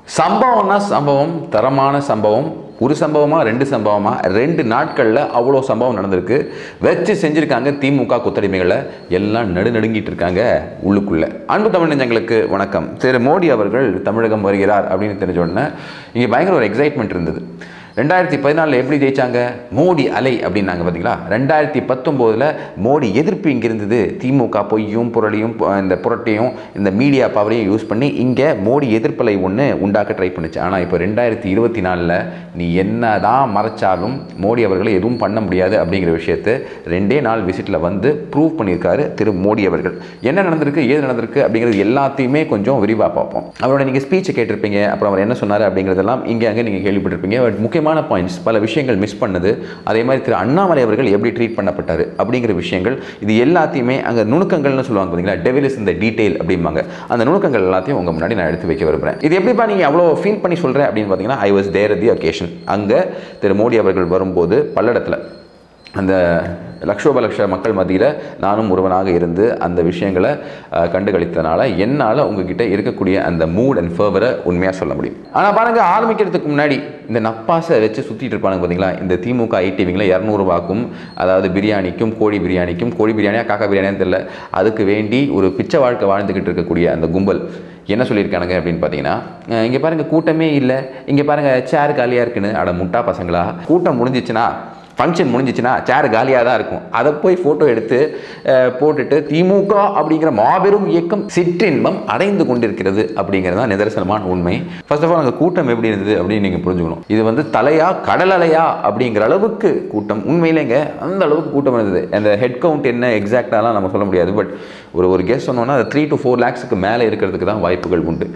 சம்பவம்னா சம்பவம் தரமான சம்பவம் ஒரு சம்பவமா ரெண்டு சம்பவமா ரெண்டு நாட்களில் அவ்வளோ சம்பவம் நடந்திருக்கு வச்சு செஞ்சுருக்காங்க திமுக கொத்தடிமைகளை எல்லாம் நடுநடுங்கிட்டு இருக்காங்க உள்ளுக்குள்ள அன்பு தமிழ் நெஞ்சங்களுக்கு வணக்கம் திரு மோடி அவர்கள் தமிழகம் வருகிறார் அப்படின்னு தெரிஞ்ச உடனே இங்கே பயங்கர ஒரு எக்ஸைட்மெண்ட் இருந்தது ரெண்டாயிரத்தி பதினாலில் எப்படி ஜெயிச்சாங்க மோடி அலை அப்படின்னாங்க பார்த்தீங்களா ரெண்டாயிரத்தி பத்தொம்போதில் மோடி எதிர்ப்பு இங்கே இருந்தது திமுக பொய்யும் புரளியும் பு- இந்த புரட்டையும் இந்த மீடியா பவரையும் யூஸ் பண்ணி இங்கே மோடி எதிர்ப்பலை ஒன்று உண்டாக்க ட்ரை பண்ணுச்சு ஆனால் இப்போ ரெண்டாயிரத்தி இருபத்தி நாலில் நீ என்ன தான் மறைச்சாலும் மோடி அவர்களை எதுவும் பண்ண முடியாது அப்படிங்கிற விஷயத்தை ரெண்டே நாள் விசிட்டில் வந்து ப்ரூவ் பண்ணியிருக்காரு திரு மோடி அவர்கள் என்ன நடந்திருக்கு ஏது நடந்திருக்கு அப்படிங்கிறது எல்லாத்தையுமே கொஞ்சம் விரிவாக பார்ப்போம் அவரோட நீங்கள் ஸ்பீச்சை கேட்டிருப்பீங்க அப்புறம் அவர் என்ன சொன்னார் அப்படிங்கிறதெல்லாம் இங்கே அங்கே நீங்கள் கேள்விப்பட்டிருப்பீங்க பட் முக்கியமான பாயிண்ட்ஸ் பல விஷயங்கள் மிஸ் பண்ணது அதே மாதிரி திரு அண்ணாமலை அவர்கள் எப்படி ட்ரீட் பண்ணப்பட்டார் அப்படிங்கிற விஷயங்கள் இது எல்லாத்தையுமே அங்கே நுணுக்கங்கள்னு சொல்லுவாங்க பார்த்தீங்களா டெவிலிஸ் இந்த டீட்டெயில் அப்படிம்பாங்க அந்த நுணுக்கங்கள் எல்லாத்தையும் உங்கள் முன்னாடி நான் எடுத்து வைக்க விரும்புகிறேன் இது எப்படிப்பா நீங்கள் அவ்வளோ ஃபீல் பண்ணி சொல்கிறேன் அப்படின்னு பார்த்தீங்கன்னா I was there the occasion அங்கே திரு மோடி அவர்கள் வரும்போது பல்லடத்தில் அந்த லட்சோப லட்ச மக்கள் மத்தியில் நானும் ஒருவனாக இருந்து அந்த விஷயங்களை அஹ், கண்டுகளித்தனால என்னால் உங்ககிட்ட இருக்கக்கூடிய அந்த மூட் அண்ட் ஃபர்வரை உண்மையாக சொல்ல முடியும் ஆனால் பாருங்க ஆரம்பிக்கிறதுக்கு முன்னாடி இந்த நப்பாசை வச்சு சுற்றிட்டு இருப்பானுங்க பார்த்தீங்களா இந்த திமுக ஐடிவிங்கில் இரநூறுபாக்கும் அதாவது பிரியாணிக்கும் கோழி பிரியாணிக்கும் கோழி பிரியாணியா காக்கா பிரியாணியான்னு தெரியல அதுக்கு வேண்டி ஒரு பிச்சை வாழ்க்கை வாழ்ந்துக்கிட்டு இருக்கக்கூடிய அந்த கும்பல் என்ன சொல்லியிருக்கானுங்க அப்படின்னு பார்த்தீங்கன்னா அஹ், இங்கே பாருங்கள் கூட்டமே இல்லை இங்கே பாருங்கள் சேர் காலியாக இருக்குன்னு அட முட்டா பசங்களா கூட்டம் முடிஞ்சிச்சுன்னா ஃபங்க்ஷன் முடிஞ்சிச்சுன்னா சேர் காலியாக தான் இருக்கும் அதை போய் ஃபோட்டோ எடுத்து அஹ், போட்டுட்டு திமுக அப்படிங்கிற மாபெரும் இயக்கம் சிற்றின்பம் அடைந்து கொண்டிருக்கிறது அப்படிங்கிறது தான் நிதர்சனமான உண்மை ஃபர்ஸ்ட் ஆஃப் ஆல் அங்கே கூட்டம் எப்படி இருந்தது அப்படின்னு நீங்கள் புரிஞ்சுக்கணும் இது வந்து தலையா கடலலையா அப்படிங்கிற அளவுக்கு கூட்டம் உண்மையிலேங்க அந்த அளவுக்கு கூட்டம் இருந்தது அந்த ஹெட் கவுண்ட் என்ன எக்ஸாக்டாலாம் நம்ம சொல்ல முடியாது பட் ஒரு ஒரு கெஸ் சொன்னோன்னா அது த்ரீ டு ஃபோர் லேக்ஸுக்கு மேலே இருக்கிறதுக்கு தான் வாய்ப்புகள் உண்டு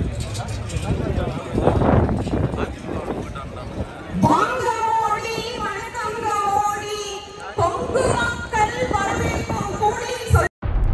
வாங்க மோடி வணக்கங்க மோடி கொங்கு மக்கள் வரவேற்போம் கூடி சொல்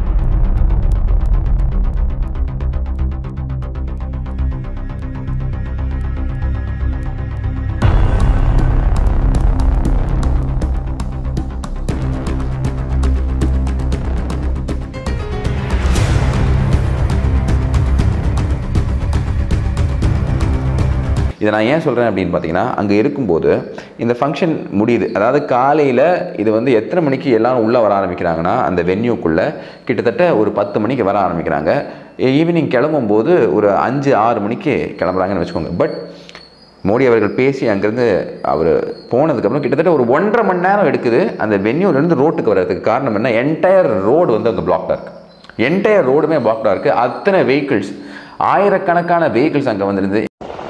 இதை நான் ஏன் சொல்கிறேன் அப்படின்னு பார்த்தீங்கன்னா அங்கே இருக்கும்போது இந்த ஃபங்க்ஷன் முடியுது அதாவது காலையில் இது வந்து எத்தனை மணிக்கு எல்லாரும் உள்ளே வர ஆரம்பிக்கிறாங்கன்னா அந்த வென்யூக்குள்ளே கிட்டத்தட்ட ஒரு பத்து மணிக்கு வர ஆரம்பிக்கிறாங்க ஈவினிங் கிளம்பும்போது ஒரு அஞ்சு ஆறு மணிக்கு கிளம்புறாங்கன்னு வச்சுக்கோங்க பட் மோடி அவர்கள் பேசி அங்கேருந்து அவர் போனதுக்கப்புறம் கிட்டத்தட்ட ஒரு ஒன்றரை மணி நேரம் எடுக்குது அந்த வென்யூலேருந்து ரோட்டுக்கு வர்றதுக்கு காரணம் என்ன என்டையர் ரோடு வந்து அங்கே பிளாக்டாக இருக்குது என்டையர் ரோடுமே பிளாக்டாக இருக்குது அத்தனை வெஹிக்கிள்ஸ் ஆயிரக்கணக்கான வெஹிக்கிள்ஸ் அங்கே வந்திருந்து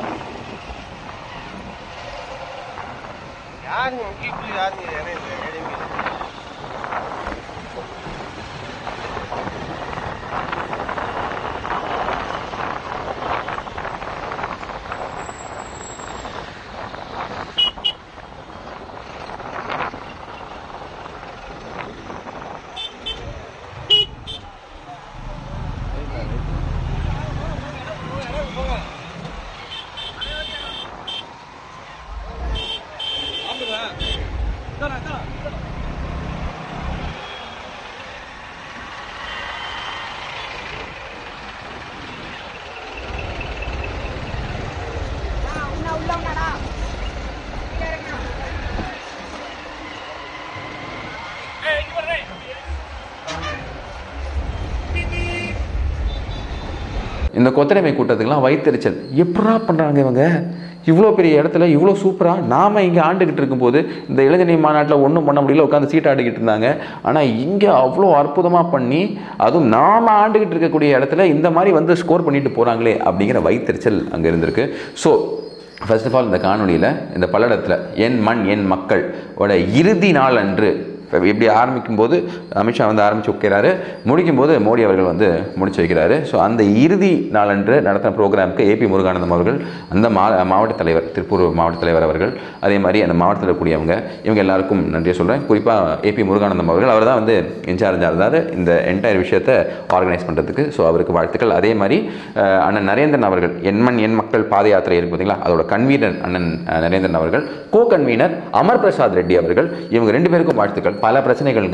யாருங்க முக்கிய யாருங்க இடையில இடையில இந்த கொத்தடிமை கூட்டத்துக்கெல்லாம் வயிற்றுச்சல் எப்படா பண்ணுறாங்க இவங்க இவ்வளோ பெரிய இடத்துல இவ்வளோ சூப்பராக நாம் இங்கே ஆண்டுக்கிட்டு இருக்கும்போது இந்த இளைஞர் மாநாட்டில் ஒன்றும் பண்ண முடியல உட்காந்து சீட் ஆடிக்கிட்டு இருந்தாங்க ஆனால் இங்கே அவ்வளோ அற்புதமாக பண்ணி அதுவும் நாம் ஆண்டுக்கிட்டு இருக்கக்கூடிய இடத்துல இந்த மாதிரி வந்து ஸ்கோர் பண்ணிட்டு போகிறாங்களே அப்படிங்கிற வயிற்றுச்சல் அங்கே இருந்திருக்கு ஸோ ஃபர்ஸ்ட் ஆஃப் ஆல் இந்த காணொளியில் இந்த பல்லடத்தில் என் மண் என் மக்கள் ஓட இறுதி நாள் அன்று இப்ப இப்படி ஆரம்பிக்கும் போது அமித்ஷா வந்து ஆரம்பித்து வைக்கிறாரு முடிக்கும் போது மோடி அவர்கள் வந்து முடிச்சு வைக்கிறாரு ஸோ அந்த இறுதி நாளன்று நடத்தின ப்ரோக்ராமுக்கு ஏபி முருகானந்தம் அவர்கள் அந்த மா மாவட்ட தலைவர் திருப்பூர் மாவட்ட தலைவர் அவர்கள் அதே மாதிரி அந்த மாவட்டத்தில் இருக்கக்கூடியவங்க இவங்க எல்லாருக்கும் நன்றியை சொல்கிறேன் குறிப்பாக ஏபி முருகானந்தம் அவர்கள் அவர் தான் வந்து இன்சார்ஜாக இருந்தார் இந்த என்டையர் விஷயத்தை ஆர்கனைஸ் பண்ணுறதுக்கு ஸோ அவருக்கு வாழ்த்துக்கள் அதே மாதிரி அஹ், அண்ணன் நரேந்திரன் அவர்கள் எண்மண் என் மக்கள் பாத யாத்திரை இருக்கு பார்த்தீங்களா அதோட கன்வீனர் அண்ணன் அஹ், நரேந்திரன் அவர்கள் கோ கன்வீனர் அமர் பிரசாத் ரெட்டி அவர்கள் இவங்க ரெண்டு பேருக்கும் வாழ்த்துக்கள் பல பிரச்சனைகள்ங்க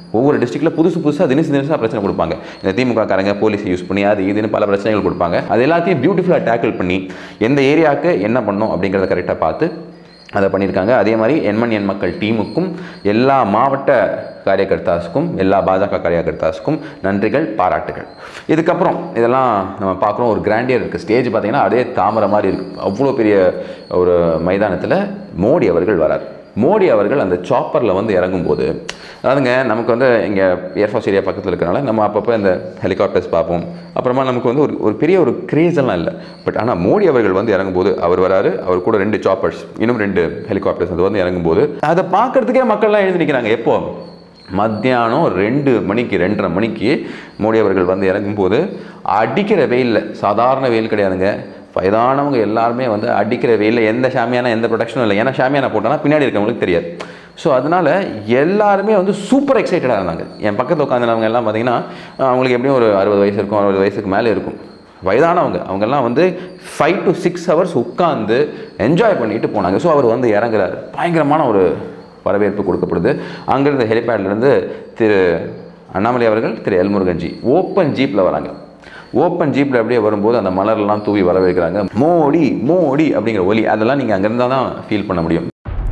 ஒவ்வொரு டிஸ்ட்ரிக்ட்டில் புதுசு புதுசாக தினசு தினசாக பிரச்சனை கொடுப்பாங்க இந்த திமுக காரங்க போலீஸ் யூஸ் பண்ணி அது இதுன்னு பல பிரச்சனைகள் கொடுப்பாங்க அது எல்லாத்தையும் பியூட்டிஃபுல்லாக டேக்கிள் பண்ணி எந்த ஏரியாவுக்கு என்ன பண்ணணும் அப்படிங்கிறத கரெக்டாக பார்த்து அதை பண்ணியிருக்காங்க அதே மாதிரி எண்மண் எண் மக்கள் டீமுக்கும் எல்லா மாவட்ட காரியகர்த்தாஸுக்கும் எல்லா பாஜக காரியகர்த்தாஸுக்கும் நன்றிகள் பாராட்டுகள் இதுக்கப்புறம் இதெல்லாம் நம்ம பார்க்குறோம் ஒரு கிராண்டியர் இருக்குது ஸ்டேஜ் பார்த்தீங்கன்னா அதே தாமரை மாதிரி இருக்குது அவ்வளோ பெரிய ஒரு மைதானத்தில் மோடி அவர்கள் வரார் மோடி அவர்கள் அந்த சாப்பரில் வந்து இறங்கும்போது அதாவதுங்க நமக்கு வந்து இங்கே ஏர்ஃபோர்ஸ் ஏரியா பக்கத்தில் இருக்கிறனால நம்ம அப்பப்போ இந்த ஹெலிகாப்டர்ஸ் பார்ப்போம் அப்புறமா நமக்கு வந்து ஒரு ஒரு பெரிய ஒரு கிரேஸ் எல்லாம் இல்லை பட் ஆனால் மோடி அவர்கள் வந்து இறங்கும்போது அவர் வராரு அவர் கூட ரெண்டு சாப்பர்ஸ் இன்னும் ரெண்டு ஹெலிகாப்டர்ஸ் அது வந்து இறங்கும்போது அதை பார்க்கறதுக்கே மக்கள்லாம் எழுந்து நிற்கிறாங்க எப்போ மத்தியானம் ரெண்டு மணிக்கு ரெண்டரை மணிக்கு மோடி அவர்கள் வந்து இறங்கும்போது அடிக்கிற வெயிலில் சாதாரண வெயில் கிடையாதுங்க வயதானவங்க எல்லாருமே வந்து அடிக்கிற வெயிலில் எந்த ஷாமியான எந்த ப்ரொடக்ஷனும் இல்லை ஏன்னா ஷாமியானா போட்டோன்னா பின்னாடி இருக்கவங்களுக்கு தெரியாது ஸோ அதனால் எல்லாருமே வந்து சூப்பர் எக்ஸைட்டடாக இருந்தாங்க என் பக்கத்தில் உட்காந்துனவங்க எல்லாம் பார்த்தீங்கன்னா அவங்களுக்கு எப்படியும் ஒரு அறுபது வயசு இருக்கும் அறுபது வயசுக்கு மேலே இருக்கும் வயதானவங்க அவங்கெல்லாம் வந்து ஃபைவ் டு சிக்ஸ் ஹவர்ஸ் உட்காந்து என்ஜாய் பண்ணிட்டு போனாங்க ஸோ அவர் வந்து இறங்குறாரு பயங்கரமான ஒரு வரவேற்பு கொடுக்கப்படுது அங்கேருந்து ஹெலிபேட்லேருந்து திரு அண்ணாமலை அவர்கள் திரு எல்முருகன்ஜி ஓப்பன் ஜீப்பில் வராங்க ஓப்பன் ஜீப்பில் அப்படியே வரும்போது அந்த மலர்லாம் தூவி வரவேற்கிறாங்க மோடி மோடி அப்படிங்கிற ஒலி அதெல்லாம் நீங்கள் அங்கே இருந்தால் தான் ஃபீல் பண்ண முடியும்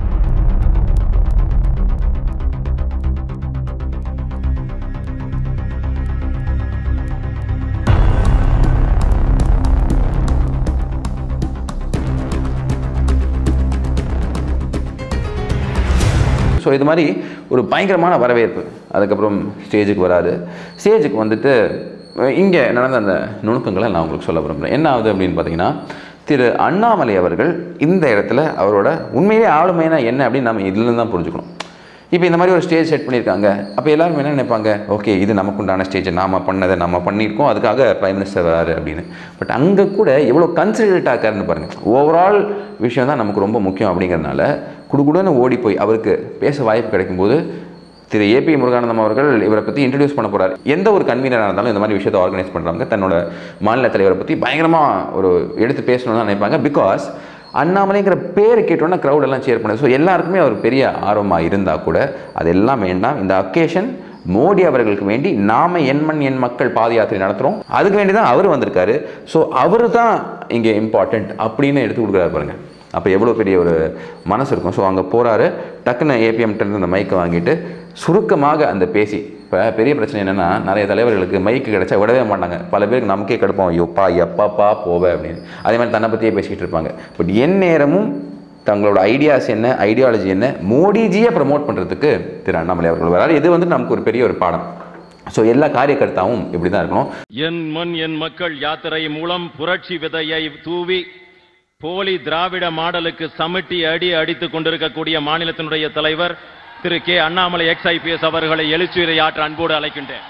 ஸோ இது மாதிரி ஒரு பயங்கரமான வரவேற்பு அதுக்கப்புறம் ஸ்டேஜுக்கு வராரு ஸ்டேஜுக்கு வந்துட்டு இங்கே நடந்த அந்த நுணுக்கங்களை நான் உங்களுக்கு சொல்ல விரும்புகிறேன் என்ன ஆகுது அப்படின்னு பார்த்தீங்கன்னா திரு அண்ணாமலை அவர்கள் இந்த இடத்துல அவரோட உண்மையிலே ஆளுமைனா என்ன அப்படின்னு நம்ம இதுலேருந்து தான் புரிஞ்சுக்கணும் இப்போ இந்த மாதிரி ஒரு ஸ்டேஜ் செட் பண்ணியிருக்காங்க அப்போ எல்லாரும் என்ன நினைப்பாங்க ஓகே இது நமக்கு உண்டான ஸ்டேஜ் நாம பண்ணதை நம்ம பண்ணியிருக்கோம் அதுக்காக பிரைம் மினிஸ்டர் வராரு அப்படின்னு பட் அங்கே கூட எவ்வளோ கன்சிடரேட் ஆக்காருன்னு பாருங்கள் ஓவரால் விஷயம் தான் நமக்கு ரொம்ப முக்கியம் அப்படிங்கிறதுனால குடுகுடுன்னு ஓடி போய் அவருக்கு பேச வாய்ப்பு கிடைக்கும்போது திரு ஏபி முருகானந்தம் அவர்கள் இவரை பற்றி இன்ட்ரடியூஸ் பண்ண போறாரு எந்த ஒரு கன்வீனராக இருந்தாலும் இந்த மாதிரி விஷயத்தை ஆர்கனைஸ் பண்ணுறவங்க தன்னோட மாநில தலைவரை பற்றி பயங்கரமாக ஒரு எடுத்து பேசணும்னு தான் நினைப்பாங்க பிகாஸ் அண்ணாமலைங்கிற பேரை கேட்டோன்னா crowd எல்லாம் சேர் பண்ணுது ஸோ எல்லாருக்குமே அவர் பெரிய ஆர்வமாக இருந்தால் கூட அதெல்லாம் வேண்டாம் இந்த அக்கேஷன் மோடி அவர்களுக்கு வேண்டி நாம எண்மண் எண் மக்கள் பாத யாத்திரை நடத்துகிறோம் அதுக்கு வேண்டி தான் அவர் வந்திருக்காரு ஸோ அவர் தான் இங்கே இம்பார்ட்டண்ட் அப்படின்னு எடுத்து கொடுக்குறாரு பாருங்க அப்போ எவ்வளோ பெரிய ஒரு மனசு இருக்கும் ஸோ அங்கே போகிறாரு டக்குன்னு ஏபிஎம்கிட்ட அந்த மைக்கை வாங்கிட்டு சுருக்கமாக அந்த பேசி இப்போ பெரிய பிரச்சனை என்னென்னா நிறைய தலைவர்களுக்கு மைக்கு கிடைச்சா விடவே மாட்டாங்க பல பேருக்கு நமக்கே கடுப்போம் ஐயோப்பா எப்பாப்பா போவே அப்படின்னு அதே மாதிரி தன்னை பற்றியே பேசிக்கிட்டு இருப்பாங்க பட் என் நேரமும் தங்களோட ஐடியாஸ் என்ன ஐடியாலஜி என்ன மோடிஜியை ப்ரமோட் பண்ணுறதுக்கு திரு அண்ணாமலை அவர்கள் வராரு இது வந்து நமக்கு ஒரு பெரிய ஒரு பாடம் ஸோ எல்லா காரியகர்த்தாவும் இப்படி தான் இருக்கணும் என் மண் என் மக்கள் யாத்திரை மூலம் புரட்சி விதையை தூவி போலி திராவிட மாடலுக்கு சமிட்டி அடி அடித்துக் கொண்டிருக்கக்கூடிய மாநிலத்தினுடைய தலைவர் Thiru K Annamalai ex IPS அவர்களை எழுச்சியுரை ஆற்ற அன்போடு அழைக்கின்றேன்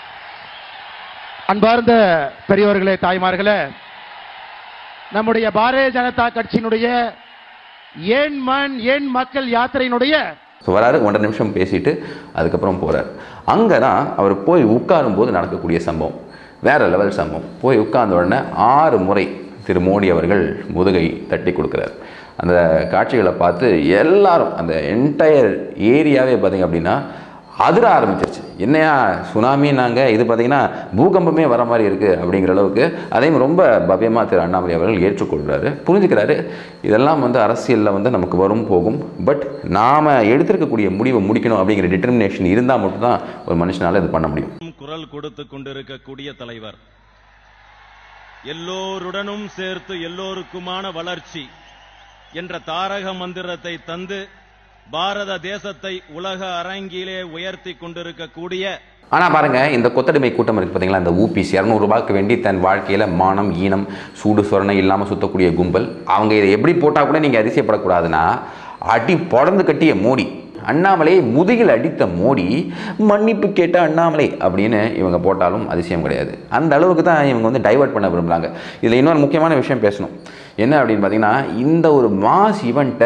அன்பார்ந்த பெரியவர்களே தாய்மார்களே நம்முடைய பாரதிய ஜனதா கட்சியினுடைய ஏன் மண் ஏன் மக்கள் யாத்திரையினுடைய ஸோ வராரு ஒன்றரை நிமிஷம் பேசிட்டு அதுக்கப்புறம் போகிறார் அங்கே தான் அவர் போய் உட்காரும் போது நடக்கக்கூடிய சம்பவம் வேற லெவல் சம்பவம் போய் உட்கார்ந்த உடனே ஆறு முறை திரு மோடி அவர்கள் முதுகை தட்டி கொடுக்குறார் அந்த காட்சிகளை பார்த்து எல்லாரும் அந்த என்டையர் ஏரியாவே பார்த்தீங்க அப்படின்னா அதிர ஆரம்பிச்சிருச்சு என்னையா சுனாமின்னாங்க இது பார்த்தீங்கன்னா பூகம்பமே வர மாதிரி இருக்குது அப்படிங்கிற அளவுக்கு அதையும் ரொம்ப பவ்யமாக திரு அண்ணாமலை அவர்கள் ஏற்றுக்கொள்கிறாரு புரிஞ்சுக்கிறாரு இதெல்லாம் வந்து அரசியலில் வந்து நமக்கு வரும் போகும் பட் நாம் எடுத்திருக்கக்கூடிய முடிவை முடிக்கணும் அப்படிங்கிற டிட்டர்மினேஷன் இருந்தால் மட்டும்தான் ஒரு மனுஷனால் இது பண்ண முடியும் குரல் கொடுத்து கொண்டிருக்கக்கூடிய தலைவர் எல்லோருடனும் சேர்த்து எல்லோருக்குமான வளர்ச்சி என்ற தாரக மந்திரத்தை தந்து பாரத தேசத்தை உலக அரங்கிலே உயர்த்தி கொண்டிருக்கக்கூடிய ஆனால் பாருங்கள் இந்த கொத்தடிமை கூட்டம் இருக்குது பார்த்தீங்களா இந்த ஊபிஸ் இரநூறுபாய்க்கு வேண்டி தன் வாழ்க்கையில் மானம் ஈனம் சூடு சொரணை இல்லாமல் சுத்தக்கூடிய கும்பல் அவங்க இதை எப்படி போட்டால் கூட நீங்கள் அதிசயப்படக்கூடாதுன்னா அடி பொடந்து கட்டிய மோடி அண்ணாமலையை முதுகில் அடித்த மோடி மன்னிப்பு கேட்ட அண்ணாமலை அப்படின்னு இவங்க போட்டாலும் அதிசயம் கிடையாது அந்த அளவுக்கு தான் இவங்க வந்து டைவர்ட் பண்ண விரும்புகிறாங்க இதில் இன்னொரு முக்கியமான விஷயம் பேசணும் என்ன அப்படின்னு பார்த்தீங்கன்னா இந்த ஒரு மாஸ் ஈவெண்ட்டை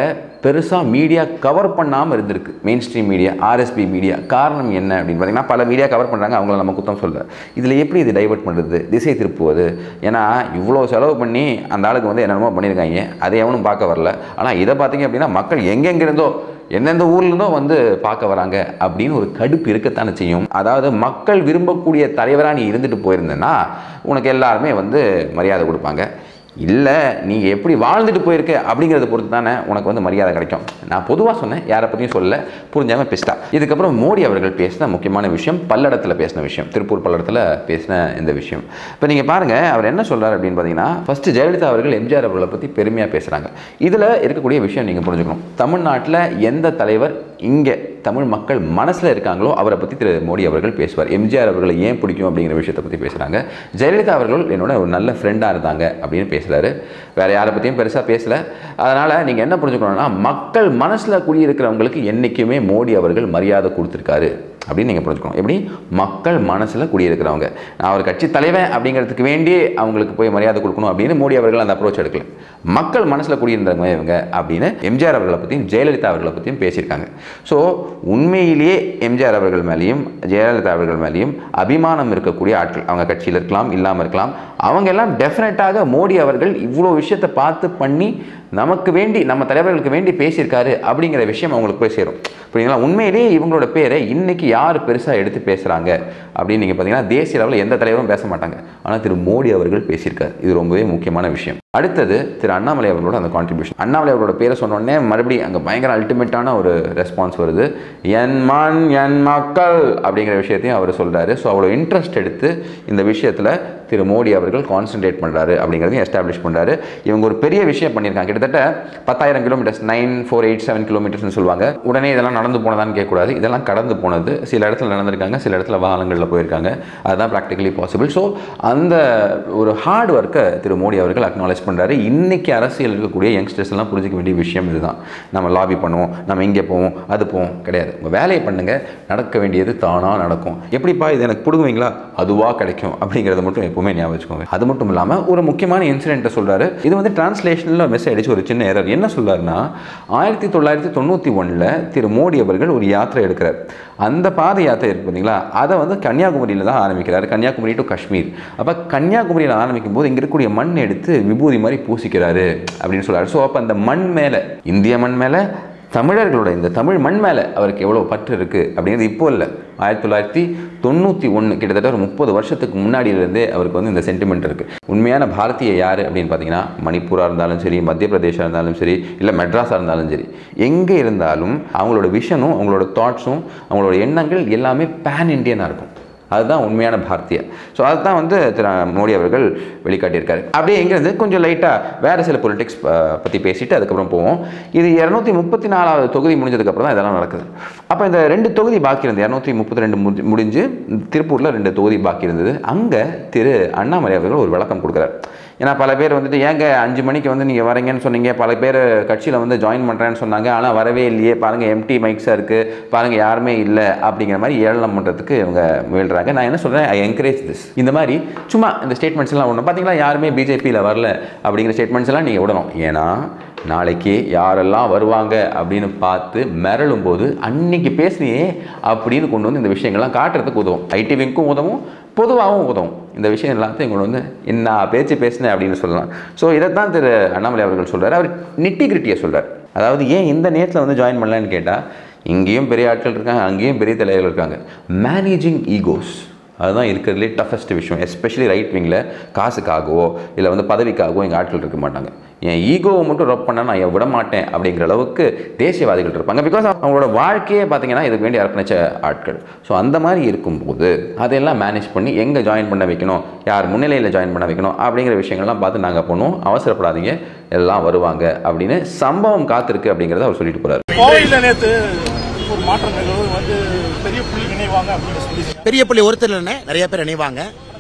பெருசாக மீடியா கவர் பண்ணாமல் இருந்திருக்கு mainstream media RSB media காரணம் என்ன அப்படின்னு பார்த்தீங்கன்னா பல மீடியா கவர் பண்ணுறாங்க அவங்கள நம்ம குத்தம் சொல்ல இதில் எப்படி இது டைவர்ட் பண்ணுறது திசை திருப்புவது ஏன்னா இவ்வளோ செலவு பண்ணி அந்த ஆளுக்கு வந்து என்னென்னமோ பண்ணியிருக்காங்க அதை எவனும் பார்க்க வரல ஆனால் இதை பார்த்தீங்க அப்படின்னா மக்கள் எங்கெங்கிருந்தோ எந்தெந்த ஊர்லேருந்தோ வந்து பார்க்க வராங்க அப்படின்னு ஒரு கடுப்பு இருக்கத்தானே செய்யும் அதாவது மக்கள் விரும்பக்கூடிய தலைவராக நீ இருந்துட்டு போயிருந்தேன்னா உனக்கு எல்லாருமே வந்து மரியாதை கொடுப்பாங்க இல்லை நீங்கள் எப்படி வாழ்ந்துட்டு போயிருக்க அப்படிங்கிறத பொறுத்து தானே உனக்கு வந்து மரியாதை கிடைக்கும் நான் பொதுவாக சொன்னேன் யாரை பற்றியும் சொல்ல புரிஞ்சாமல் பேசிட்டா இதுக்கப்புறம் மோடி அவர்கள் பேசின முக்கியமான விஷயம் பல்லடத்தில் பேசின விஷயம் திருப்பூர் பல்லடத்தில் பேசின இந்த விஷயம் இப்போ நீங்கள் பாருங்கள் அவர் என்ன சொல்கிறார் அப்படின்னு பார்த்தீங்கன்னா ஃபஸ்ட்டு ஜெயலலிதா அவர்கள் எம்ஜிஆர் அவர்களை பற்றி பெருமையாக பேசுகிறாங்க இதில் இருக்கக்கூடிய விஷயம் நீங்கள் புரிஞ்சுக்கணும் தமிழ்நாட்டில் எந்த தலைவர் இங்கே தமிழ் மக்கள் மனசில் இருக்காங்களோ அவரை பற்றி திரு மோடி அவர்கள் பேசுவார் எம்ஜிஆர் அவர்களை ஏன் பிடிக்கும் அப்படிங்கிற விஷயத்தை பற்றி பேசுகிறாங்க ஜெயலலிதா அவர்கள் என்னோட ஒரு நல்ல ஃப்ரெண்டாக இருந்தாங்க அப்படின்னு பேசுகிறாரு வேறு யாரை பற்றியும் பெருசாக பேசலை அதனால் நீங்கள் என்ன புரிஞ்சுக்கணும்னா மக்கள் மனசில் குடியிருக்கிறவங்களுக்கு என்றைக்குமே மோடி அவர்கள் மரியாதை கொடுத்துருக்காரு அப்படின்னு நீங்கள் புரிஞ்சுக்கணும் எப்படி மக்கள் மனசில் குடியிருக்கிறவங்க நான் ஒரு கட்சி தலைவன் அப்படிங்கிறதுக்கு வேண்டி அவங்களுக்கு போய் மரியாதை கொடுக்கணும் அப்படின்னு மோடி அவர்கள் அந்த அப்ரோச் எடுக்கல மக்கள் மனசில் குடியிருந்தவங்க இவங்க அப்படின்னு எம்ஜிஆர் அவர்களை பற்றியும் ஜெயலலிதா அவர்களை பற்றியும் பேசியிருக்காங்க ஸோ உண்மையிலேயே எம்ஜிஆர் அவர்கள் மேலேயும் ஜெயலலிதா அவர்கள் மேலேயும் அபிமானம் இருக்கக்கூடிய ஆட்கள் அவங்க கட்சியில் இருக்கலாம் இல்லாமல் இருக்கலாம் அவங்க எல்லாம் டெஃபினட்டாக மோடி அவர்கள் இவ்வளோ விஷயத்தை பார்த்து பண்ணி நமக்கு வேண்டி நம்ம தலைவர்களுக்கு வேண்டி பேசியிருக்காரு அப்படிங்கிற விஷயம் அவங்களுக்கு போய் சேரும் புரியுங்களா உண்மையிலேயே இவங்களோட பேரை இன்னைக்கு யார் பெருசாக எடுத்து பேசுகிறாங்க அப்படின்னு நீங்கள் பார்த்தீங்கன்னா தேசிய லெவலில் எந்த தலைவரும் பேச மாட்டாங்க ஆனால் திரு மோடி அவர்கள் பேசியிருக்காரு இது ரொம்பவே முக்கியமான விஷயம் அடுத்தது திரு அண்ணாமலை அவர்களோட அந்த கான்ட்ரிபியூஷன் அண்ணாமலை அவரோட பேரை சொன்ன உடனே மறுபடியும் அங்கே பயங்கர அல்டிமேட்டான ஒரு ரெஸ்பான்ஸ் வருது என் மண் என் மக்கள் அப்படிங்கிற விஷயத்தையும் அவர் சொல்கிறாரு ஸோ அவ்வளோ இன்ட்ரெஸ்ட் எடுத்து இந்த விஷயத்தில் திரு மோடி அவர்கள் கான்சென்ட்ரேட் பண்ணுறாரு அப்படிங்கிறதையும் எஸ்டாப்ளிஷ் பண்ணுறாரு இவங்க ஒரு பெரிய விஷயம் பண்ணியிருக்காங்க கிட்டத்தட்ட பத்தாயிரம் kilometres nine four eight seven கிலோமீட்டர்ஸ்னு சொல்லுவாங்க உடனே இதெல்லாம் நடந்து போனதான்னு கேட்கக்கூடாது இதெல்லாம் கடந்து போனது சில இடத்துல நடந்திருக்காங்க சில இடத்துல வாகனங்களில் போயிருக்காங்க அதுதான் ப்ராக்டிகலி பாசிபிள் ஸோ அந்த ஒரு ஹார்ட் ஒர்க்கை திரு மோடி அவர்கள் அக்னாலேஜ் பண்ணுறாரு இன்னைக்கு அரசியல் இருக்கக்கூடிய யங்ஸ்டர்ஸ் எல்லாம் புரிஞ்சிக்க வேண்டிய விஷயம் இதுதான் நம்ம லாபி பண்ணுவோம் நம்ம இங்கே போவோம் அது போவோம் கிடையாது உங்கள் வேலையை பண்ணுங்க நடக்க வேண்டியது தானாக நடக்கும் எப்படிப்பா இது எனக்கு பிடுங்குவீங்களா அதுவாக கிடைக்கும் அப்படிங்கிறத மட்டும் எப்பவுமே ஞாபகம் வச்சுக்கோங்க அது மட்டும் இல்லாமல் ஒரு முக்கியமான இன்சிடென்ட்டை சொல்கிறாரு இது வந்து டிரான்ஸ்லேஷனில் மிஸ் ஆயிடுச்சு ஒரு சின்ன எரர் என்ன சொல்றாருன்னா ஆயிரத்தி தொள்ளாயிரத்தி தொண்ணூற்றி ஒன்றில் திரு மோடி அவர்கள் ஒரு யாத்திரை எடுக்கிறார் அந்த பாத யாத்திரை இருக்கு பார்த்தீங்களா அதை வந்து கன்னியாகுமரியில் தான் ஆரம்பிக்கிறார் கன்னியாகுமரி டு காஷ்மீர் அப்போ கன்னியாகுமரியில் ஆரம்பிக்கும் போது இங்கே இருக்கக்கூடிய மண் எடுத்து விபூதி மாதிரி பூசிக்கிறாரு அப்படின்னு சொல்றாரு ஸோ அப்போ அந்த மண் மேலே இந்திய மண் மேலே தமிழர்களோட இந்த தமிழ் மண் மேலே அவருக்கு எவ்வளோ பற்று இருக்குது அப்படிங்கிறது இப்போ இல்லை ஆயிரத்தி தொள்ளாயிரத்தி தொண்ணூற்றி ஒன்று கிட்டத்தட்ட ஒரு முப்பது வருஷத்துக்கு முன்னாடியிலேருந்தே அவருக்கு வந்து இந்த சென்டிமெண்ட் இருக்குது உண்மையான பாரதிய யார் அப்படின்னு பார்த்தீங்கன்னா மணிப்பூராக இருந்தாலும் சரி மத்திய பிரதேஷாக இருந்தாலும் சரி இல்லை மெட்ராஸாக இருந்தாலும் சரி எங்கே இருந்தாலும் அவங்களோட விஷனும் அவங்களோட தாட்ஸும் அவங்களோட எண்ணங்கள் எல்லாமே பேன் இண்டியனாக இருக்கும் அதுதான் உண்மையான பாரதிய ஸோ அதுதான் வந்து திரு மோடி அவர்கள் வெளிக்காட்டியிருக்காரு அப்படியே எங்கேருந்து கொஞ்சம் லைட்டாக வேறு சில பொலிட்டிக்ஸ் பற்றி பேசிட்டு அதுக்கப்புறம் போவோம் இது இரநூத்தி முப்பத்தி நாலாவது தொகுதி முடிஞ்சதுக்கப்புறம் தான் இதெல்லாம் நடக்குது அப்போ இந்த ரெண்டு தொகுதி பாக்கி இருந்தது இரநூத்தி முப்பத்தி ரெண்டு முடி- முடிஞ்சு திருப்பூரில் ரெண்டு தொகுதி பாக்கி இருந்தது அங்கே திரு அண்ணாமலை அவர்கள் ஒரு விளக்கம் கொடுக்குறாரு ஏன்னா பல பேர் வந்துட்டு ஏங்க அஞ்சு மணிக்கு வந்து நீங்கள் வரீங்கன்னு சொன்னீங்க பல பேர் கட்சியில் வந்து ஜாயின் பண்ணுறேன்னு சொன்னாங்க ஆனால் வரவே இல்லையே பாருங்கள் எம்டி மைக்ஸாக இருக்குது பாருங்கள் யாருமே இல்லை அப்படிங்கிற மாதிரி ஏளனம் பண்ணுறதுக்கு இவங்க முயல்றாங்க நான் என்ன சொல்கிறேன் ஐ என்கரேஜ் திஸ் இந்த மாதிரி சும்மா இந்த ஸ்டேட்மெண்ட்ஸ் எல்லாம் விடணும் பார்த்தீங்களா யாருமே பிஜேபியில் வரல அப்படிங்கிற ஸ்டேட்மெண்ட்ஸ் எல்லாம் நீங்கள் விடணும் ஏன்னா நாளைக்கு யாரெல்லாம் வருவாங்க அப்படின்னு பார்த்து மிரளும் போது அன்னைக்கு பேசுனியே அப்படின்னு கொண்டு வந்து இந்த விஷயங்கள்லாம் காட்டுறதுக்கு உதவும் ஐடி விங்க்கும் உதவும் பொதுவாகவும் உதவும் இந்த விஷயம் எல்லாத்தையும் கொண்டு வந்து என்ன பேச்சு பேசினேன் அப்படின்னு சொல்லலாம் ஸோ இதைத்தான் திரு அண்ணாமலை அவர்கள் சொல்றாரு அவர் நிட்டி கிரிட்டியை சொல்றார் அதாவது ஏன் இந்த நேரத்தில் வந்து ஜாயின் பண்ணலன்னு கேட்டால் இங்கேயும் பெரிய ஆட்கள் இருக்காங்க அங்கேயும் பெரிய தலைவர்கள் இருக்காங்க மேனேஜிங் ஈகோஸ் அதுதான் இருக்கிறதுலே டஃபஸ்ட் விஷயம் எஸ்பெஷலி ரைட் விங்கில் காசுக்காகவோ இல்லை வந்து பதவிக்காகவோ எங்கள் ஆட்கள் இருக்க மாட்டாங்க என் ஈகோவை மட்டும் ரப் பண்ண நான் விட மாட்டேன் அப்படிங்கிற அளவுக்கு தேசியவாதிகள் இருப்பாங்க பிகாஸ் அவங்களோட வாழ்க்கையே பார்த்தீங்கன்னா இதுக்கு வேண்டி அர்ப்பணிச்ச ஆட்கள் ஸோ அந்த மாதிரி இருக்கும்போது அதையெல்லாம் மேனேஜ் பண்ணி எங்கே ஜாயின் பண்ண வைக்கணும் யார் முன்னிலையில் ஜாயின் பண்ண வைக்கணும் அப்படிங்கிற விஷயங்கள்லாம் பார்த்து நாங்கள் பண்ணுவோம் அவசரப்படாதீங்க எல்லாம் வருவாங்க அப்படின்னு சம்பவம் காத்திருக்கு அப்படிங்கிறத அவர் சொல்லிட்டு போறாரு கோவையில் நேற்று ஒரு மாற்றம் நிகழ்வு வந்து பெரிய புள்ளி நினைவாங்க அப்படின்னு சொல்லி பெரிய புள்ளி ஒருத்தர் இல்லைண்ணே நிறைய பேர் இணைவாங்க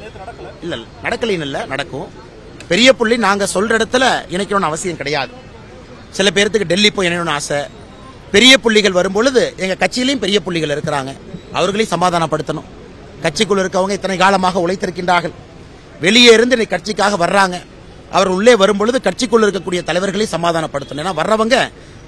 இல்ல இல்ல நடக்கலைன்னு இல்ல நடக்கும் பெரிய புள்ளி நாங்க சொல்ற இடத்துல இணைக்கணும்னு அவசியம் கிடையாது சில பேர்த்துக்கு டெல்லி போய் இணையணும்னு ஆசை பெரிய புள்ளிகள் வரும்பொழுது எங்க கட்சியிலையும் பெரிய புள்ளிகள் இருக்கிறாங்க அவர்களையும் சமாதானப்படுத்தணும் கட்சிக்குள்ள இருக்கவங்க இத்தனை காலமாக உழைத்திருக்கின்றார்கள் வெளியே இருந்து இன்னைக்கு கட்சிக்காக வர்றாங்க அவர் உள்ளே வரும்பொழுது கட்சிக்குள்ள இருக்கக்கூடிய தலைவர்களையும் சமாதானப்படுத்தணும் ஏன்னா வர்றவங்க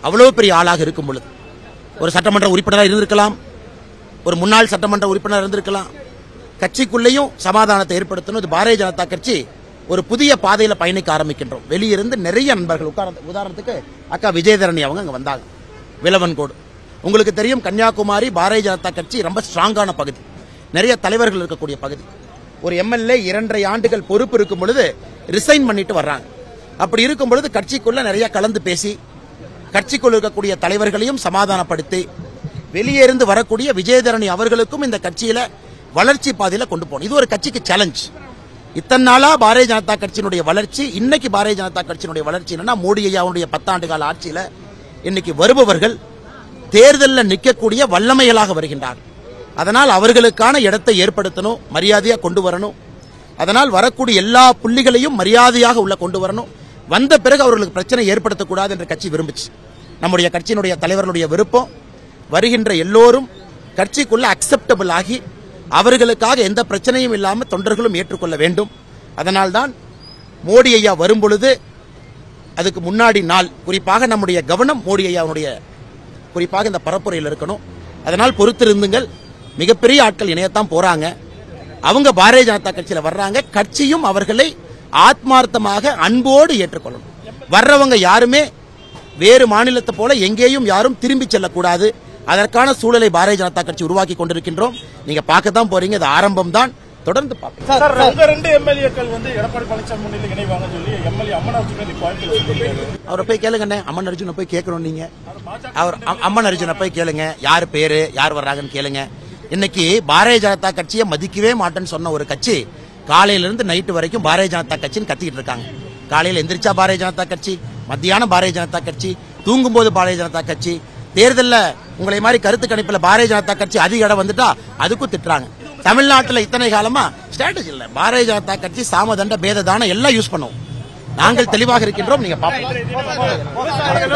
அவ்வளவு பெரிய ஆளாக இருக்கும் பொழுது ஒரு சட்டமன்ற உறுப்பினராக இருந்திருக்கலாம் ஒரு முன்னாள் சட்டமன்ற உறுப்பினர் இருந்திருக்கலாம் கட்சிக்குள்ளேயும் சமாதானத்தை ஏற்படுத்தணும் இது பாரதிய ஜனதா கட்சி ஒரு புதிய பாதையில பயணிக்க ஆரம்பிக்கின்றோம் வெளியிருந்து நிறைய நண்பர்கள் உட்கார- உதாரணத்துக்கு அக்கா விஜயதரணி அவங்க அங்க வந்தாங்க விலவன்கோடு உங்களுக்கு தெரியும் கன்னியாகுமரி பாரதிய ஜனதா கட்சி ரொம்ப ஸ்ட்ராங்கான பகுதி நிறைய தலைவர்கள் இருக்கக்கூடிய பகுதி ஒரு எம்எல்ஏ இரண்டரை ஆண்டுகள் பொறுப்பு இருக்கும் பொழுது ரிசைன் பண்ணிட்டு வர்றாங்க அப்படி இருக்கும் பொழுது கட்சிக்குள்ள நிறைய கலந்து பேசி கட்சிக்குள் இருக்கக்கூடிய தலைவர்களையும் சமாதானப்படுத்தி வெளியே இருந்து வரக்கூடிய விஜயதரணி அவர்களுக்கும் இந்த கட்சியில வளர்ச்சி பாதையில கொண்டு போகணும் இது ஒரு கட்சிக்கு சேலஞ்ச் இத்தனை நாளா பாரதிய ஜனதா கட்சியினுடைய வளர்ச்சி இன்னைக்கு பாரதிய ஜனதா கட்சியினுடைய வளர்ச்சி என்னன்னா மோடி ஐயாவுடைய பத்தாண்டு கால ஆட்சியில இன்னைக்கு வருபவர்கள் தேர்தலில் நிற்கக்கூடிய வல்லமைகளாக வருகின்றார்கள் அதனால் அவர்களுக்கான இடத்தை ஏற்படுத்தணும் மரியாதையா கொண்டு வரணும் அதனால் வரக்கூடிய எல்லா புள்ளிகளையும் மரியாதையாக உள்ள கொண்டு வரணும் வந்த பிறகு அவர்களுக்கு பிரச்சனை ஏற்படுத்தக்கூடாது என்று கட்சி விரும்புச்சு நம்முடைய கட்சியினுடைய தலைவர்களுடைய விருப்பம் வருகின்ற எல்லோரும் கட்சிக்குள்ள அக்செப்டபிள் ஆகி அவர்களுக்காக எந்த பிரச்சனையும் இல்லாமல் தொண்டர்களும் ஏற்றுக்கொள்ள வேண்டும் அதனால்தான் மோடி ஐயா வரும் பொழுது அதுக்கு முன்னாடி நாள் குறிப்பாக நம்முடைய கவனம் மோடி ஐயாவுடைய குறிப்பாக இந்த பரப்புரையில் இருக்கணும் அதனால் பொறுத்திருந்துங்கள் மிகப்பெரிய ஆட்கள் இணையத்தான் போறாங்க அவங்க பாரதிய ஜனதா கட்சியில வர்றாங்க கட்சியும் அவர்களை ஆத்மார்த்தமாக அன்போடு ஏற்றுக்கொள்ளணும் வர்றவங்க யாருமே வேறு மாநிலத்தை போல எங்கேயும் யாரும் திரும்பி செல்லக்கூடாது அதற்கான சூழலை பாரதிய ஜனதா கட்சி உருவாக்கி கொண்டிருக்கின்றோம் நீங்க பார்க்க தான் போறீங்க இது ஆரம்பம் தான் தொடர்ந்து பார்ப்போம் சார் உங்க ரெண்டு எம்எல்ஏக்கள் வந்து எடப்பாடி பழனிசாமி முன்னிலையில் இணைவாங்கன்னு சொல்லி எம்எல்ஏ அம்மன் அர்ஜுன் பாயிண்ட் சொல்லியிருக்காரு அவரை போய் கேளுங்கண்ணே அம்மன் அர்ஜுனை போய் கேட்கணும் நீங்க அவர் அம்- அம்மன் அர்ஜுனை போய் கேளுங்க யார் பேரு யார் வர்றாங்கன்னு கேளுங்க இன்னைக்கு பாரதிய ஜனதா கட்சியை மதிக்கவே மாட்டேன்னு சொன்ன ஒரு கட்சி காலையில இருந்து நைட்டு வரைக்கும் பாரதிய ஜனதா கட்சின்னு கத்திக்கிட்டு இருக்காங்க காலையில எந்திரிச்சா பாரதிய ஜனதா கட்சி மத்தியானம் பாரதிய ஜனதா கட்சி தூங்கும்போது பாரதிய ஜனதா கட்சி தேர்தல்ல உங்களை மாதிரி கருத்து கணிப்புல பாரதிய ஜனதா கட்சி அதிக இடம் வந்துட்டா அதுக்கும் திட்டுறாங்க தமிழ்நாட்டுல இத்தனை காலமா ஸ்ட்ராட்டஜி இல்ல பாரதிய ஜனதா கட்சி சாமதண்ட பேததான எல்லாம் யூஸ் பண்ணுவோம் நாங்கள் தெளிவாக இருக்கின்றோம் நீங்க பாப்போம்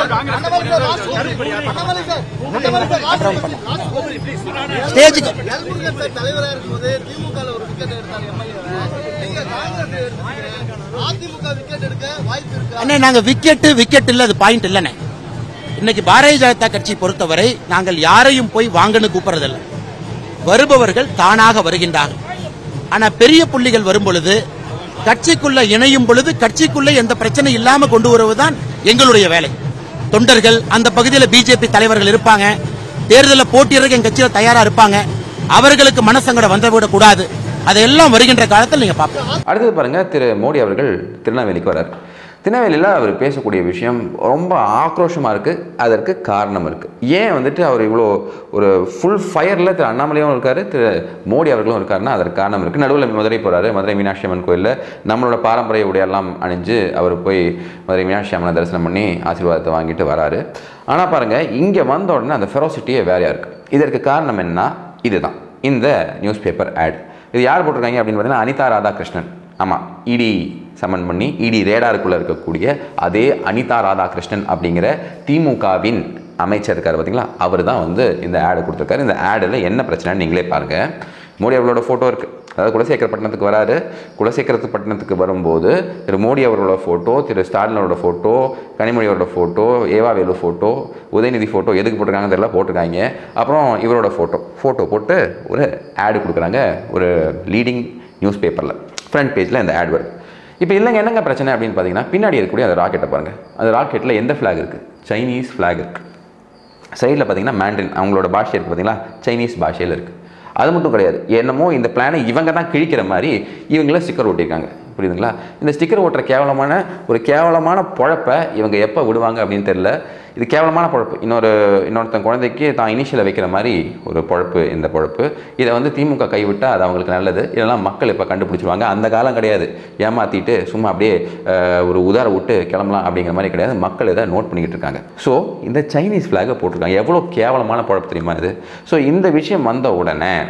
ஸ்டேஜுக்கு தலைவரா இருக்கும்போது திமுக ஒரு விக்கெட் எடுத்தாங்க எம்எல்ஏ நீங்க காங்கிரஸ் எடுத்துக்கிறேன் அதிமுக விக்கெட் எடுக்க வாய்ப்பு இருக்கு அண்ணே நாங்க விக்கெட் விக்கெட் இல்ல அது பாயிண்ட் இல்லனே இன்னைக்கு பாரதிய ஜனதா கட்சி பொறுத்தவரை நாங்கள் யாரையும் போய் வாங்கன்னு கூப்பிடுறதில்ல வருபவர்கள் தானாக வருகின்றார்கள் ஆனா பெரிய புள்ளிகள் வரும் பொழுது கட்சிக்குள்ள இணையும் பொழுது கட்சிக்குள்ள எந்த பிரச்சனை இல்லாம கொண்டு வருவதுதான் எங்களுடைய வேலை தொண்டர்கள் அந்த பகுதியில் பிஜேபி தலைவர்கள் இருப்பாங்க தேர்தலில் போட்டியிடறதுக்கு எங்க கட்சியில தயாரா இருப்பாங்க அவர்களுக்கு மனசங்கடம் வந்துவிடக் கூடாது அதையெல்லாம் வருகின்ற காலத்தில் நீங்க பார்ப்போம் அடுத்தது பாருங்க திரு மோடி அவர்கள் திருநெல்வேலிக்கு வரார் திருநெல்வேலியில் அவர் பேசக்கூடிய விஷயம் ரொம்ப ஆக்ரோஷமாக இருக்குது அதற்கு காரணம் இருக்குது ஏன் வந்துட்டு அவர் இவ்வளோ ஒரு ஃபுல் ஃபயரில் திரு அண்ணாமலையும் இருக்கார் திரு மோடி அவர்களும் இருக்காருன்னா அதற்கு காரணம் இருக்குது நடுவில் மதுரை போகிறாரு மதுரை மீனாட்சி அம்மன் கோயிலில் நம்மளோட பாரம்பரிய உடையெல்லாம் அணிஞ்சு அவர் போய் மதுரை மீனாட்சி அம்மனை தரிசனம் பண்ணி ஆசீர்வாதத்தை வாங்கிட்டு வராரு ஆனால் பாருங்கள் இங்கே வந்த உடனே அந்த ஃபெரோசிட்டியே வேறையாக இருக்குது இதற்கு காரணம் என்ன இதுதான் இந்த நியூஸ் பேப்பர் ஆட் இது யார் போட்டிருக்காங்க அப்படின்னு பார்த்தீங்கன்னா அனிதா ராதாகிருஷ்ணன் ஆமாம் இடி சமன் பண்ணி இடி ரேடாருக்குள்ளே இருக்கக்கூடிய அதே அனிதா ராதாகிருஷ்ணன் அப்படிங்கிற திமுகவின் அமைச்சர் இருக்கார் பார்த்தீங்களா அவர் தான் வந்து இந்த ஆடு கொடுத்துருக்காரு இந்த ஆடில் என்ன பிரச்சனைன்னு நீங்களே பாருங்கள் மோடி அவர்களோட ஃபோட்டோ இருக்குது அதாவது குலசேகரப்பட்டினத்துக்கு வராரு குலசேகரப்பட்டினத்துக்கு வரும்போது திரு மோடி அவர்களோட ஃபோட்டோ திரு ஸ்டாலின் அவரோட ஃபோட்டோ கனிமொழி அவரோட ஃபோட்டோ ஏவா வேலு ஃபோட்டோ உதயநிதி ஃபோட்டோ எதுக்கு போட்டிருக்காங்க தெரியல போட்டிருக்காங்க அப்புறம் இவரோட ஃபோட்டோ ஃபோட்டோ போட்டு ஒரு ஆடு கொடுக்குறாங்க ஒரு லீடிங் நியூஸ் பேப்பரில் ஃப்ரண்ட் பேஜில் இந்த ஆட் வருது இப்போ இல்லைங்க என்னங்க பிரச்சனை அப்படின்னு பார்த்தீங்கன்னா பின்னாடி இருக்கக்கூடிய அந்த ராக்கெட்டை பாருங்கள் அந்த ராக்கெட்டில் எந்த ஃப்ளாக் இருக்குது சைனீஸ் ஃப்ளாக் இருக்குது சைடில் பார்த்தீங்கன்னா மேண்ட்ரின் அவங்களோட பாஷை இருக்குது பார்த்தீங்களா சைனீஸ் பாஷையில் இருக்குது அது மட்டும் கிடையாது என்னமோ இந்த பிளானை இவங்க தான் கிழிக்கிற மாதிரி இவங்கள ஸ்டிக்கர் ஒட்டியிருக்காங்க புரியுதுங்களா இந்த ஸ்டிக்கர் ஓட்டுற கேவலமான ஒரு கேவலமான பொழப்பை இவங்க எப்போ விடுவாங்க அப்படின்னு தெரியல இது கேவலமான பொழப்பு இன்னொரு இன்னொருத்தன் குழந்தைக்கு தான் இனிஷியலை வைக்கிற மாதிரி ஒரு பொழப்பு இந்த பொழப்பு இதை வந்து திமுக கைவிட்டால் அது அவங்களுக்கு நல்லது இதெல்லாம் மக்கள் இப்போ கண்டுபிடிச்சிருவாங்க அந்த காலம் கிடையாது ஏமாற்றிட்டு சும்மா அப்படியே அஹ், ஒரு உதார விட்டு கிளம்பலாம் அப்படிங்கிற மாதிரி கிடையாது மக்கள் இதை நோட் பண்ணிக்கிட்டு இருக்காங்க ஸோ இந்த சைனீஸ் ஃப்ளாகை போட்டிருக்காங்க எவ்வளோ கேவலமான பொழப்பு தெரியுமா இது ஸோ இந்த விஷயம் வந்த உடனே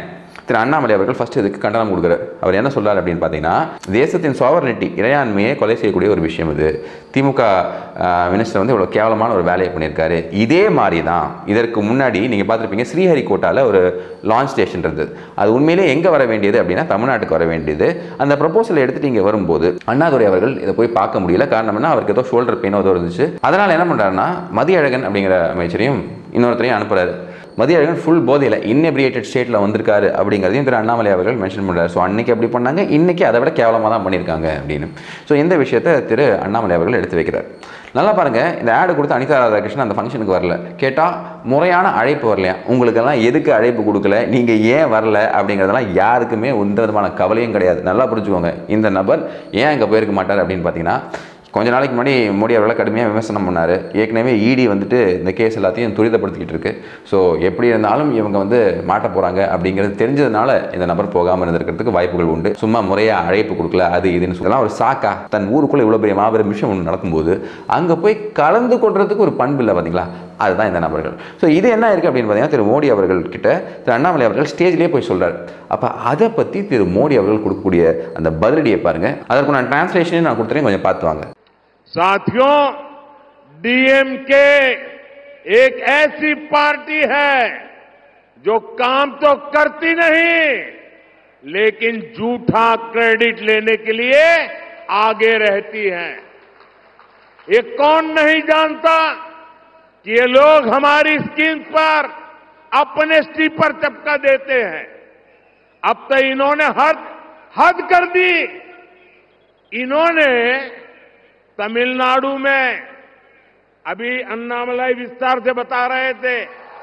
திரு அண்ணாமலை அவர்கள் ஃபர்ஸ்ட் இதுக்கு கண்டனம் கொடுக்குறாரு அவர் என்ன சொல்றாரு அப்படின்னு பார்த்தீங்கன்னா தேசத்தின் சோவர்னிட்டி இறையாண்மையை கொலை செய்யக்கூடிய ஒரு விஷயம் இது திமுக மினிஸ்டர் வந்து இவ்வளோ கேவலமான ஒரு வேலையை பண்ணியிருக்காரு இதே மாதிரி தான் இதற்கு முன்னாடி நீங்கள் பார்த்துருப்பீங்க ஸ்ரீஹரிகோட்டாவில் ஒரு லான்ச் ஸ்டேஷன் இருந்தது அது உண்மையிலே எங்கே வர வேண்டியது அப்படின்னா தமிழ்நாட்டுக்கு வர வேண்டியது அந்த ப்ரொபோசலை எடுத்துட்டு இங்கே வரும்போது அண்ணாதுரை அவர்கள் இதை போய் பார்க்க முடியல காரணம் என்ன அவருக்கு ஏதோ ஷோல்டர் பெயினோ ஏதோ இருந்துச்சு அதனால் என்ன பண்ணுறாருன்னா மதியழகன் அப்படிங்கிற அமைச்சரையும் இன்னொருத்தரையும் அனுப்புறாரு மதியழகன் ஃபுல் போதையில் இன்னெபிரியேட்டட் ஸ்டேட்டில் வந்திருக்காரு அப்படிங்கிறதையும் திரு அண்ணாமலை அவர்கள் மென்ஷன் பண்ணுறாரு ஸோ அன்னைக்கு அப்படி பண்ணாங்க இன்னைக்கு அதை விட கேவலமாக தான் பண்ணியிருக்காங்க அப்படின்னு ஸோ இந்த விஷயத்தை திரு அண்ணாமலை அவர்கள் எடுத்து வைக்கிறார் நல்லா பாருங்க இந்த ஆடு கொடுத்து அனிதா ராதாகிருஷ்ணன் அந்த ஃபங்க்ஷனுக்கு வரல கேட்டால் முறையான அழைப்பு வரலையா உங்களுக்கெல்லாம் எதுக்கு அழைப்பு கொடுக்கல நீங்கள் ஏன் வரல அப்படிங்கிறதெல்லாம் யாருக்குமே எந்த விதமான கவலையும் கிடையாது நல்லா புரிஞ்சுக்கோங்க இந்த நபர் ஏன் அங்கே போயிருக்க மாட்டார் அப்படின்னு பார்த்தீங்கன்னா கொஞ்ச நாளைக்கு முன்னாடி மோடி அவர்களை கடுமையாக விமர்சனம் பண்ணார் ஏற்கனவே இடி வந்துட்டு இந்த கேஸ் எல்லாத்தையும் துரிதப்படுத்திக்கிட்டு இருக்கு ஸோ எப்படி இருந்தாலும் இவங்க வந்து மாட்ட போகிறாங்க அப்படிங்கிறது தெரிஞ்சதுனால இந்த நபர் போகாமல் இருந்திருக்கிறதுக்கு வாய்ப்புகள் உண்டு சும்மா முறையாக அழைப்பு கொடுக்கல அது இதுன்னு சொல்லலாம் ஒரு சாக்கா தன் ஊருக்குள்ளே இவ்வளோ பெரிய மாபெரும் விஷயம் ஒன்று நடக்கும்போது அங்கே போய் கலந்து கொள்றதுக்கு ஒரு பண்பு இல்லை பார்த்தீங்களா அதுதான் இந்த நபர்கள் ஸோ இது என்ன இருக்குது அப்படின்னு பார்த்தீங்கன்னா திரு மோடி அவர்கள் கிட்ட திரு அண்ணாமலை அவர்கள் ஸ்டேஜ்லேயே போய் சொல்கிறார் அப்போ அதை பற்றி திரு மோடி அவர்கள் கொடுக்கக்கூடிய அந்த பதிலடியை பாருங்கள் அதற்கு நான் டிரான்ஸ்லேஷனே நான் கொடுத்துறேன் கொஞ்சம் பார்த்து வாங்க साथियों डीएमके एक ऐसी पार्टी है जो काम तो करती नहीं लेकिन झूठा क्रेडिट लेने के लिए आगे रहती है ये कौन नहीं जानता कि ये लोग हमारी स्कीम पर अपने पर चपका देते हैं अब तो इन्होंने हद हद कर दी इन्होंने तमिलनाडु में अभी अन्नामलाई विस्तार से बता रहे थे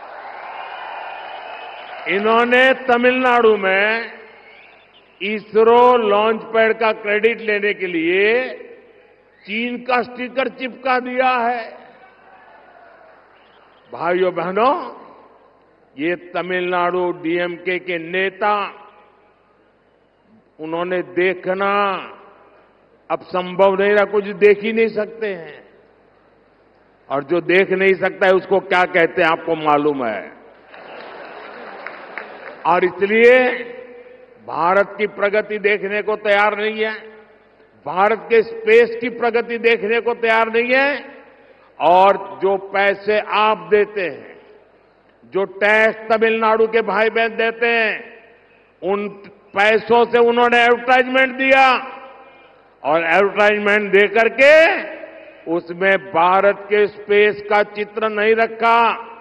इन्होंने तमिलनाडु में इसरो लॉन्च पैड का क्रेडिट लेने के लिए चीन का स्टिकर चिपका दिया है भाइयों बहनों ये तमिलनाडु डीएमके के नेता उन्होंने देखना अब संभव नहीं रहा कुछ देख ही नहीं सकते हैं और जो देख नहीं सकता है उसको क्या कहते हैं आपको मालूम है और इसलिए भारत की प्रगति देखने को तैयार नहीं है भारत के स्पेस की प्रगति देखने को तैयार नहीं है और जो पैसे आप देते हैं जो टैक्स तमिलनाडु के भाई बहन देते हैं उन पैसों से उन्होंने एडवर्टाइजमेंट दिया और एडवर्टाइजमेंट दे करके उसमें भारत के स्पेस का चित्र नहीं रखा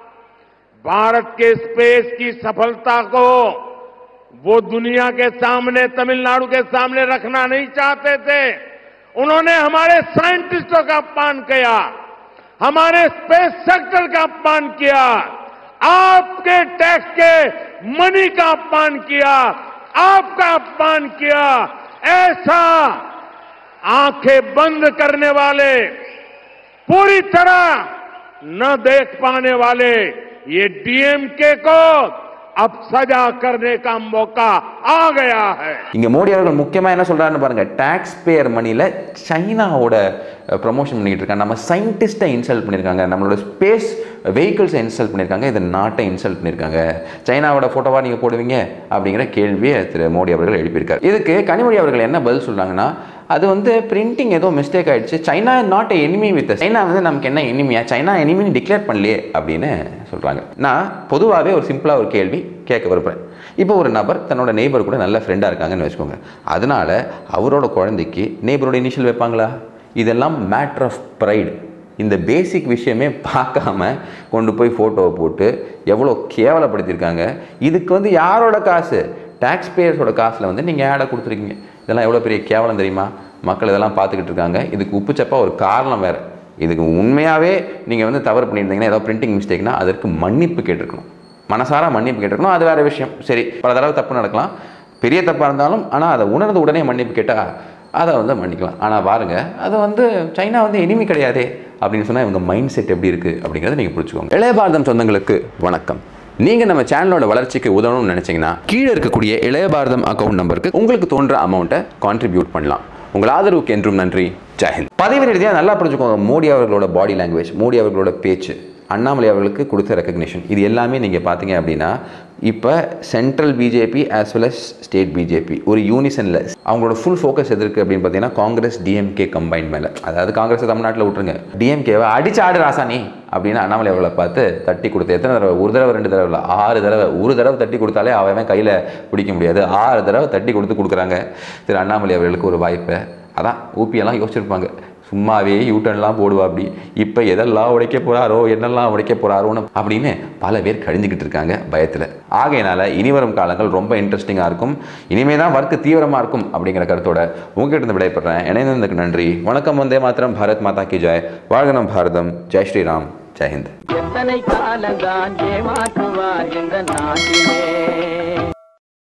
भारत के स्पेस की सफलता को वो दुनिया के सामने तमिलनाडु के सामने रखना नहीं चाहते थे उन्होंने हमारे साइंटिस्टों का अपमान किया हमारे स्पेस सेक्टर का अपमान किया आपके टैक्स के मनी का अपमान किया आपका अपमान किया ऐसा आंखें बंद करने वाले पूरी तरह न देख पाने वाले ये डीएमके को अब सजा करने का मौका आ गया है இங்கே மோடி அவர்கள் முக்கியமாக என்ன சொல்கிறாருன்னு பாருங்கள் டேக்ஸ் பேயர் மணியில் சைனாவோட ப்ரமோஷன் பண்ணிட்டு இருக்காங்க நம்ம சயின்டிஸ்ட்டை இன்சல்ட் பண்ணியிருக்காங்க நம்மளோட ஸ்பேஸ் வெஹிக்கிள்ஸை இன்சல்ட் பண்ணியிருக்காங்க இந்த நாட்டை இன்சல்ட் பண்ணியிருக்காங்க சைனாவோட ஃபோட்டோவா நீங்கள் போடுவீங்க அப்படிங்கிற கேள்வியை திரு மோடி அவர்கள் எழுப்பியிருக்காரு இதுக்கு கனிமொழி அவர்கள் என்ன பதில் சொல்கிறாங்கன்னா அது வந்து பிரிண்டிங் ஏதோ மிஸ்டேக் ஆயிடுச்சு China not enemy with China வந்து நமக்கு என்ன எனிமியா சைனா எனிமின்னு டிக்ளேர் பண்ணலையே அப்படின்னு சொல்கிறாங்க நான் பொதுவாகவே ஒரு சிம்பிளாக ஒரு கேள்வி கேட்க விரும்புகிறேன் இப்போ ஒரு நபர் தன்னோட நெய்பர் கூட நல்ல ஃப்ரெண்டாக இருக்காங்கன்னு வச்சுக்கோங்க அதனால அவரோட குழந்தைக்கு நெய்பரோட இனிஷியல் வைப்பாங்களா இதெல்லாம் மேட்ரு ஆஃப் ப்ரைடு இந்த பேசிக் விஷயமே பார்க்காம கொண்டு போய் ஃபோட்டோவை போட்டு எவ்வளோ கேவலப்படுத்தியிருக்காங்க இதுக்கு வந்து யாரோட காசு டேக்ஸ் பேயர்ஸோட காசில் வந்து நீங்கள் ஆடை கொடுத்துருக்கீங்க இதெல்லாம் எவ்வளோ பெரிய கேவலம் தெரியுமா மக்கள் இதெல்லாம் பார்த்துக்கிட்டு இருக்காங்க இதுக்கு உப்புச்சப்பா ஒரு காரணம் வேறு இதுக்கு உண்மையாகவே நீங்கள் வந்து தவறு பண்ணியிருந்தீங்கன்னா ஏதோ பிரிண்டிங் மிஸ்டேக்னா அதற்கு மன்னிப்பு கேட்டிருக்கணும் மனசார மன்னிப்பு கேட்டிருக்கணும் அது வேறு விஷயம் சரி பல தடவை தப்பு நடக்கலாம் பெரிய தப்பாக இருந்தாலும் ஆனால் அதை உணர்ந்து உடனே மன்னிப்பு கேட்டால் அதை வந்து மன்னிக்கலாம் ஆனால் பாருங்க அது வந்து சைனா வந்து எனிமி கிடையாதே அப்படின்னு சொன்னால் இவங்க மைண்ட் செட் எப்படி இருக்குது அப்படிங்கிறத நீங்கள் புரிச்சுக்கோங்க இளைய பாரதம் சொந்தங்களுக்கு வணக்கம் நீங்கள் நம்ம சேனலோட வளர்ச்சிக்கு உதவணும்னு நினச்சிங்கன்னா கீழே இருக்கக்கூடிய இளைய பாரதம் அக்கௌண்ட் நம்பருக்கு உங்களுக்கு தோன்ற அமௌண்ட்டை கான்ட்ரிபியூட் பண்ணலாம் உங்கள் ஆதரவுக்கு என்றும் நன்றி ஜெயஹிந்த் பதவி ரீதியாக நல்லா புரிஞ்சுக்கோங்க மோடி அவர்களோட பாடி லாங்குவேஜ் மோடி அவர்களோட பேச்சு அண்ணாமலை அவர்களுக்கு கொடுத்த ரெக்கக்னிஷன் இது எல்லாமே நீங்கள் பார்த்தீங்க அப்படின்னா இப்போ central BJP as well as state BJP ஒரு யூனிசனில் அவங்களோட ஃபுல் ஃபோக்கஸ் எது இருக்குது அப்படின்னு பார்த்தீங்கன்னா காங்கிரஸ் டிஎம்கே கம்பைன் மேலே அதாவது காங்கிரஸ் தமிழ்நாட்டில் விட்டுருங்க டிஎம்கேவை அடிச்சு ஆடு ராசானி அப்படின்னு அண்ணாமலை அவர்களை பார்த்து தட்டி கொடுத்து எத்தனை தடவை ஒரு தடவை ரெண்டு தடவை இல்லை ஆறு தடவை ஒரு தடவை தட்டி கொடுத்தாலே அவன் கையில் பிடிக்க முடியாது ஆறு தடவை தட்டி கொடுத்து கொடுக்குறாங்க திரு அண்ணாமலை அவர்களுக்கு ஒரு வாய்ப்பை அதான் ஊபியெல்லாம் யோசிச்சிருப்பாங்க சும்மாவே யூட்டர்ன்லாம் போடுவா அப்படி இப்போ எதெல்லாம் உடைக்க போகிறாரோ என்னெல்லாம் உடைக்க போகிறாரோன்னு அப்படின்னு பல பேர் கழிஞ்சுக்கிட்டு இருக்காங்க பயத்தில் ஆகையினால இனி வரும் காலங்கள் ரொம்ப இன்ட்ரெஸ்டிங்காக இருக்கும் இனிமே தான் ஒர்க்கு தீவிரமாக இருக்கும் அப்படிங்கிற கருத்தோட உங்ககிட்ட இருந்து விடைபெறேன் இணைந்ததுக்கு நன்றி வணக்கம் வந்தே மாத்திரம் பாரத் மாதா கி ஜெய் வாழ்கனம் பாரதம் ஜெய் ஸ்ரீராம் ஜெய் ஹிந்த் எத்தனை காலந்தான் ஏமாற்றுவார் இந்த நாட்டிலே